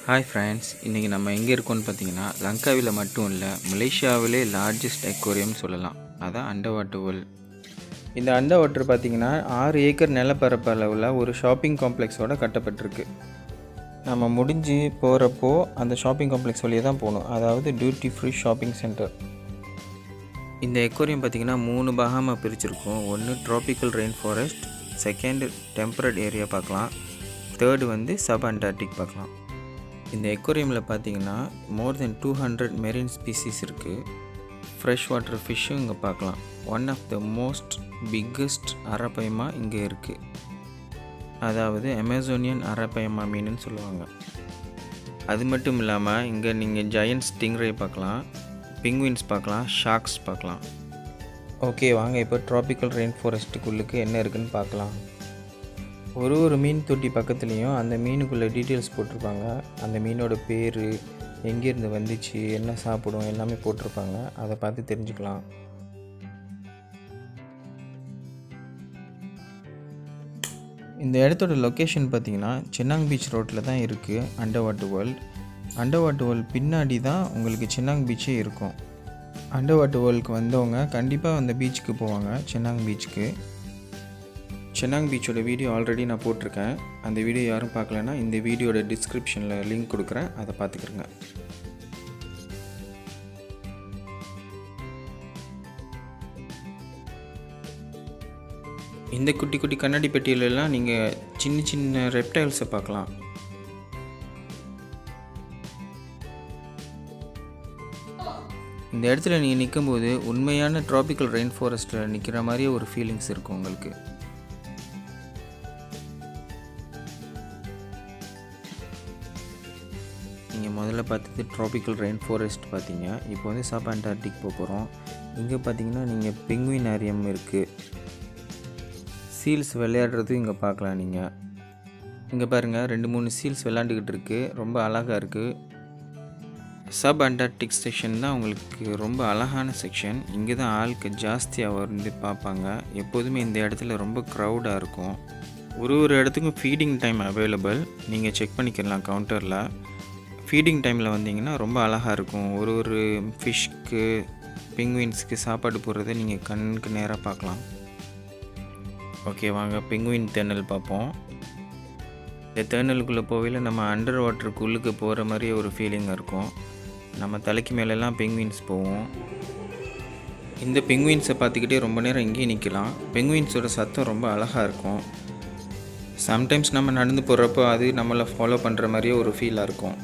hi friends இன்றைக்கி நம்ம எங்கே இருக்கோம்னு பார்த்தீங்கன்னா லங்காவில் மட்டும் இல்லை மலேசியாவிலே லார்ஜஸ்ட் அக்வேரியம் சொல்லலாம் அதான் அண்டர் வாட்டர் வேர்ல்ட் இந்த அண்டர் வாட்டர் பார்த்தீங்கன்னா ஆறு ஏக்கர் நிலப்பரப்பு அளவில் ஒரு ஷாப்பிங் காம்ப்ளெக்ஸோட கட்டப்பட்டிருக்கு நம்ம முடிஞ்சு போகிறப்போ அந்த ஷாப்பிங் காம்ப்ளெக்ஸ் வழியாக தான் போகணும் அதாவது டியூட்டி ஃப்ரீ ஷாப்பிங் சென்டர் இந்த எக்கோரியம் பார்த்திங்கன்னா மூணு பாகமாக பிரிச்சிருக்கோம் ஒன்று tropical rain forest second temperate area பார்க்கலாம் தேர்டு வந்து சப் அண்டார்டிக் பார்க்கலாம் இந்த எக்கோரியமில் பார்த்தீங்கன்னா more than two hundred marine species இருக்குது ஃப்ரெஷ் வாட்டர் ஃபிஷ்ஷும் இங்கே பார்க்கலாம் one of the most biggest arapaima இங்கே இருக்குது அதாவது அமேசோனியன் அரப்பயமா மீனுன்னு சொல்லுவாங்க அது மட்டும் இல்லாமல் இங்கே நீங்கள் ஜெயன்ட் ஸ்டிங்ரே பார்க்கலாம் பிங்வின்ஸ் பார்க்கலாம் ஷார்க்ஸ் பார்க்கலாம் ஓகே வாங்க இப்போ ட்ராபிக்கல் ரெயின் ஃபாரஸ்ட்டுக்குள்ளுக்கு என்ன இருக்குன்னு பார்க்கலாம் ஒரு ஒரு மீன் தொட்டி பக்கத்துலேயும் அந்த மீனுக்குள்ளே டீட்டெயில்ஸ் போட்டிருப்பாங்க அந்த மீனோட பேர் எங்கேருந்து வந்துச்சு என்ன சாப்பிடும் எல்லாமே போட்டிருப்பாங்க அதை பார்த்து தெரிஞ்சுக்கலாம் இந்த இடத்தோட லொக்கேஷன் பார்த்தீங்கன்னா சென்னாங் பீச் ரோட்டில் தான் இருக்குது under water world under water world பின்னாடி தான் உங்களுக்கு சென்னாங் பீச்சே இருக்கும் அண்டர் வாட்டர் வேர்ல்டுக்கு வந்தவங்க கண்டிப்பாக அந்த பீச்சுக்கு போவாங்க சென்னாங் பீச்சுக்கு சென்னாங் பீச்சோட வீடியோ ஆல்ரெடி நான் போட்டிருக்கேன் அந்த வீடியோ யாரும் பார்க்கலன்னா இந்த வீடியோட டிஸ்கிரிப்ஷனில் லிங்க் கொடுக்குறேன் அதை பார்த்துக்கிறேங்க இந்த குட்டி குட்டி கண்ணாடி பெட்டியிலலாம் நீங்கள் சின்ன சின்ன ரெப்டைல்ஸை பார்க்கலாம் இந்த இடத்துல நீங்கள் நிற்கும்போது உண்மையான ட்ராபிக்கல் ரெயின் ஃபாரஸ்ட்டில் நிற்கிற மாதிரியே ஒரு ஃபீலிங்ஸ் இருக்கும் உங்களுக்கு நீங்கள் முதல்ல பார்த்தது ட்ராபிக்கல் ரெயின் ஃபாரஸ்ட் பார்த்தீங்க இப்போ வந்து சப் அண்டார்டிக் போக போகிறோம் இங்கே பார்த்தீங்கன்னா நீங்கள் பெங்குவின் ஆரியம் இருக்குது சீல்ஸ் விளையாடுறது இங்கே பார்க்கலாம் நீங்கள் இங்கே பாருங்கள் ரெண்டு மூணு சீல்ஸ் விளையாண்டுக்கிட்டு இருக்குது ரொம்ப அழகாக இருக்குது சப் அண்டார்டிக் செக்ஷன் தான் உங்களுக்கு ரொம்ப அழகான செக்ஷன் இங்கே தான் ஆளுக்கு ஜாஸ்தியாக வந்து பார்ப்பாங்க எப்போதுமே இந்த இடத்துல ரொம்ப க்ரௌடாக இருக்கும் ஒரு ஒரு இடத்துக்கும் ஃபீடிங் டைம் அவைலபிள் நீங்கள் செக் பண்ணிக்கலாம் கவுண்டரில் ஃபீடிங் டைமில் வந்தீங்கன்னா ரொம்ப அழகாக இருக்கும் ஒரு ஒரு ஃபிஷ்க்கு பெங்குவின்ஸ்க்கு சாப்பாடு போடுறத நீங்கள் கண்ணுக்கு நேராக பார்க்கலாம் ஓகே வாங்க பெங்குவின் தேர்னல் பார்ப்போம் இந்த தேர்னலுக்குள்ளே போகையில் நம்ம அண்டர் வாட்டருக்குள்ளுக்கு போகிற மாதிரி ஒரு ஃபீலிங் இருக்கும் நம்ம தலைக்கு மேலெல்லாம் பெங்குவின்ஸ் போவோம் இந்த பெங்குவின்ஸை பார்த்துக்கிட்டே ரொம்ப நேரம் இங்கேயே நிற்கலாம் பெங்குவின்ஸோட சத்தம் ரொம்ப அழகாக இருக்கும் சம்டைம்ஸ் நம்ம நடந்து போகிறப்போ அது நம்மளை ஃபாலோ பண்ணுற மாதிரியே ஒரு ஃபீலாக இருக்கும்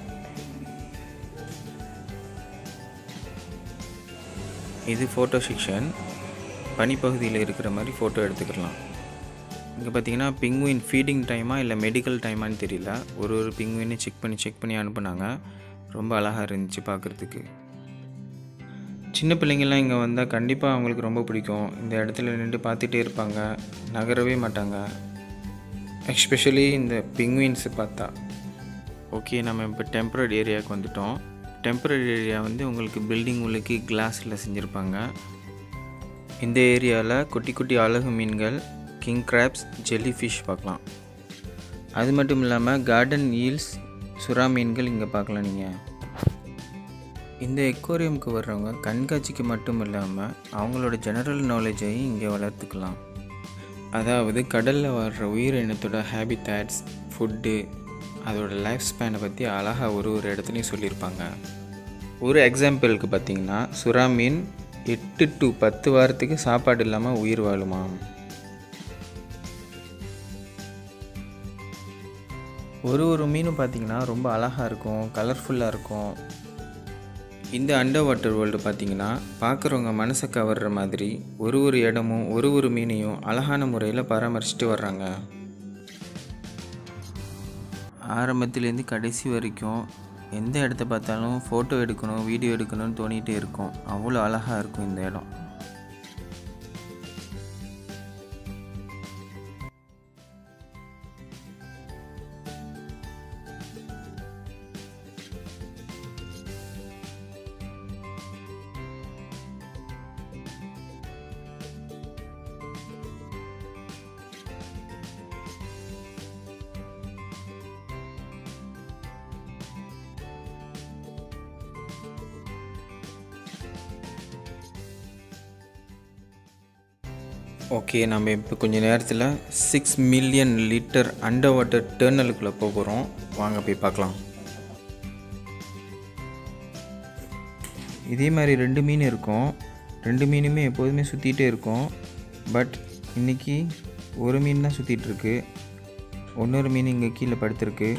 இது ஃபோட்டோ செக்ஷன் பனிப்பகுதியில் இருக்கிற மாதிரி ஃபோட்டோ எடுத்துக்கலாம் இங்கே பார்த்தீங்கன்னா பிங்குவின் ஃபீடிங் டைமா இல்லை மெடிக்கல் டைமான்னு தெரியல ஒரு ஒரு பிங்குவினை செக் பண்ணி செக் பண்ணி அனுப்புனாங்க ரொம்ப அழகாக இருந்துச்சு பார்க்குறதுக்கு சின்ன பிள்ளைங்கள்லாம் இங்கே வந்தால் கண்டிப்பாக அவங்களுக்கு ரொம்ப பிடிக்கும் இந்த இடத்துல நின்று பார்த்துட்டே இருப்பாங்க நகரவே மாட்டாங்க எஸ்பெஷலி இந்த பிங்குவின்ஸை பார்த்தா ஓகே நம்ம இப்போ டெம்பரரி ஏரியாவுக்கு வந்துட்டோம் டெம்பரரி ஏரியா வந்து உங்களுக்கு பில்டிங் உள்ளுக்கு கிளாஸில் செஞ்சுருப்பாங்க இந்த ஏரியாவில் குட்டி குட்டி அழகு மீன்கள் கிங் கிராப்ஸ் ஜெல்லி ஃபிஷ் பார்க்கலாம் அது மட்டும் இல்லாமல் கார்டன் ஈல்ஸ் சுறா மீன்கள் இங்கே பார்க்கலாம் நீங்கள் இந்த எக்கோரியமுக்கு வர்றவங்க கண்காட்சிக்கு மட்டும் இல்லாமல் அவங்களோட ஜெனரல் நாலேஜையும் இங்கே வளர்த்துக்கலாம் அதாவது கடலில் வர்ற உயிரினத்தோட ஹேபிட்டேட்ஸ் ஃபுட்டு அதோட லைஃப் ஸ்பேனை பற்றி அழகாக ஒரு ஒரு இடத்துலையும் சொல்லியிருப்பாங்க ஒரு எக்ஸாம்பிளுக்கு பார்த்தீங்கன்னா சுறா மீன் எட்டு டு பத்து வாரத்துக்கு சாப்பாடு இல்லாமல் உயிர் வாழுமா ஒரு ஒரு மீனும் பார்த்திங்கன்னா ரொம்ப அழகாக இருக்கும் கலர்ஃபுல்லாக இருக்கும் இந்த அண்டர் வாட்டர் வேர்ல்டு பார்த்திங்கன்னா பார்க்குறவங்க மனசை கவர்ற மாதிரி ஒரு ஒரு இடமும் ஒரு ஒரு மீனையும் அழகான முறையில் பராமரிச்சுட்டு வர்றாங்க ஆரம்பத்துலேருந்து கடைசி வரைக்கும் எந்த இடத்த பார்த்தாலும் ஃபோட்டோ எடுக்கணும் வீடியோ எடுக்கணும்னு தோணிகிட்டே இருக்கும் அவ்வளோ அழகாக இருக்கும் இந்த இடம் ஓகே நம்ம இப்போ கொஞ்சம் நேரத்தில் six million litre under water டேர்னலுக்குள்ளே போக போகிறோம் வாங்க போய் பார்க்கலாம் இதே மாதிரி ரெண்டு மீன் இருக்கும் ரெண்டு மீனுமே எப்போதுமே சுற்றிட்டே இருக்கும் பட் இன்றைக்கி ஒரு மீன் தான் சுற்றிட்டு இருக்கு இன்னொரு மீன் இங்கே கீழே படுத்திருக்கு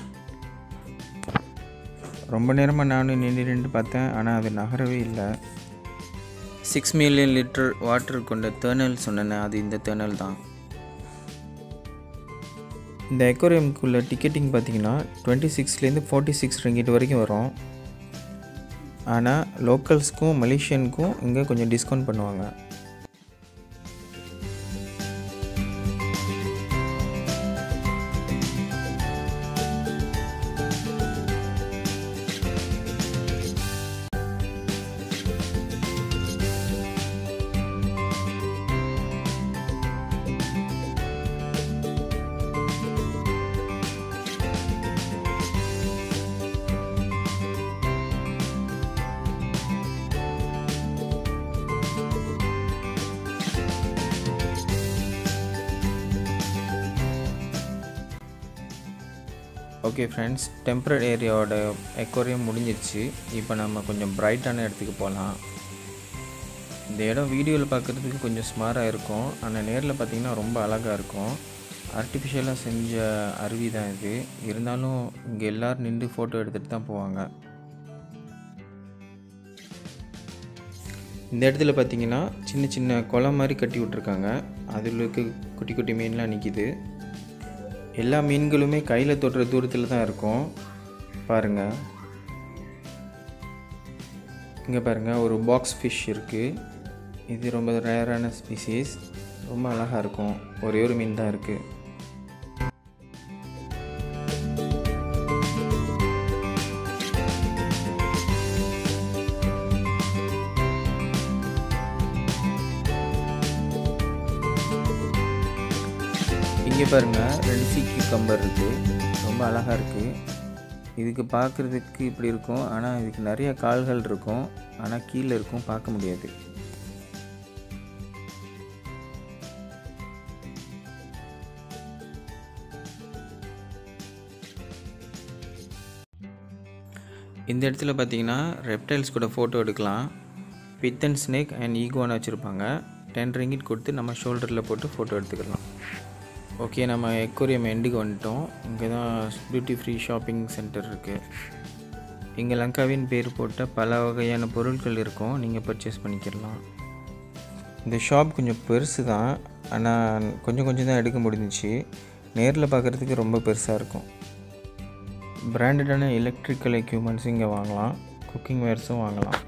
ரொம்ப நேரமாக நானும் நின்று நின்று பார்த்தேன் ஆனால் அது நகரவே இல்லை சிக்ஸ் மில்லியன் லிட்டர் வாட்டர் கொண்ட தேர்னல் சொன்னேன் அது இந்த தேர்னல் தான் இந்த எக்கோரியம்குள்ள டிக்கெட்டிங் பார்த்தீங்கன்னா டுவெண்ட்டி சிக்ஸ்லேருந்து ஃபார்ட்டி சிக்ஸ் ரிங்கிட் வரைக்கும் வரும் ஆனால் லோக்கல்ஸ்க்கும் மலேசியனுக்கும் இங்கே கொஞ்சம் டிஸ்கவுண்ட் பண்ணுவாங்க ஓகே ஃப்ரெண்ட்ஸ் டெம்பரரி ஏரியாவோட எக்கோரியம் முடிஞ்சிருச்சு இப்போ நம்ம கொஞ்சம் பிரைட்டான இடத்துக்கு போகலாம் இந்த இடம் வீடியோவில் பார்க்குறதுக்கு கொஞ்சம் ஸ்மாராக இருக்கும் ஆனால் நேரில் பார்த்திங்கன்னா ரொம்ப அழகாக இருக்கும் ஆர்டிஃபிஷியலாக செஞ்ச அருவி தான் இது இருந்தாலும் இங்கே எல்லோரும் நின்று ஃபோட்டோ எடுத்துகிட்டு தான் போவாங்க இந்த இடத்துல பார்த்தீங்கன்னா சின்ன சின்ன குளம் மாதிரி கட்டி விட்ருக்காங்க அதில் இருக்க குட்டி குட்டி மீன்லாம் நிற்கிது எல்லா மீன்களுமே கையில் தொடுற தூரத்தில் தான் இருக்கும் பாருங்கள் இங்கே பாருங்கள் ஒரு பாக்ஸ் ஃபிஷ் இருக்குது இது ரொம்ப ரேரான ஸ்பீசிஸ் ரொம்ப அழகாக இருக்கும் ஒரே ஒரு மீன் தான் இருக்குது இங்கே பாருங்கள் ரெண்டு சீ கியூக்கம்பர் இருக்குது ரொம்ப அழகாக இருக்குது இதுக்கு பார்க்குறதுக்கு இப்படி இருக்கும் ஆனால் இதுக்கு நிறைய கால்கள் இருக்கும் ஆனால் கீழே இருக்கும் பார்க்க முடியாது இந்த இடத்துல பார்த்தீங்கன்னா ரெப்டைல்ஸ் கூட ஃபோட்டோ எடுக்கலாம் பித் அண்ட் ஸ்னேக் அண்ட் ஈகோன்னு வச்சுருப்பாங்க டென் ரிங்கிட் கொடுத்து நம்ம ஷோல்டரில் போட்டு ஃபோட்டோ எடுத்துக்கலாம் ஓகே நம்ம எக்கோரியம் எண்டுக்கு வந்துட்டோம் இங்கே தான் டியூட்டி ஃப்ரீ ஷாப்பிங் சென்டர் இருக்குது இங்கே லங்காவின் பேர் போட்ட பல வகையான பொருட்கள் இருக்கும் நீங்கள் பர்ச்சேஸ் பண்ணிக்கிடலாம் இந்த ஷாப் கொஞ்சம் பெருசு தான் ஆனால் கொஞ்சம் கொஞ்சம் தான் எடுக்க முடிஞ்சிச்சு நேரில் பார்க்குறதுக்கு ரொம்ப பெருசாக இருக்கும் பிராண்டடான எலக்ட்ரிக்கல் எக்யூப்மெண்ட்ஸும் இங்கே வாங்கலாம் குக்கிங் வேர்ஸும் வாங்கலாம்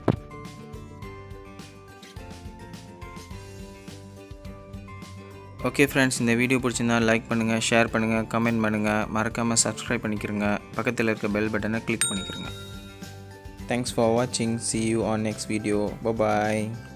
ஓகே ஃப்ரெண்ட்ஸ் இந்த வீடியோ பிடிச்சிருந்தா லைக் பண்ணுங்கள் ஷேர் பண்ணுங்கள் கமெண்ட் பண்ணுங்கள் மறக்காமல் சப்ஸ்கிரைப் பண்ணிக்கிறங்க பக்கத்தில் இருக்க பெல் பட்டனை கிளிக் பண்ணிக்கிறங்க தேங்க்ஸ் ஃபார் வாட்சிங் see you on next video bye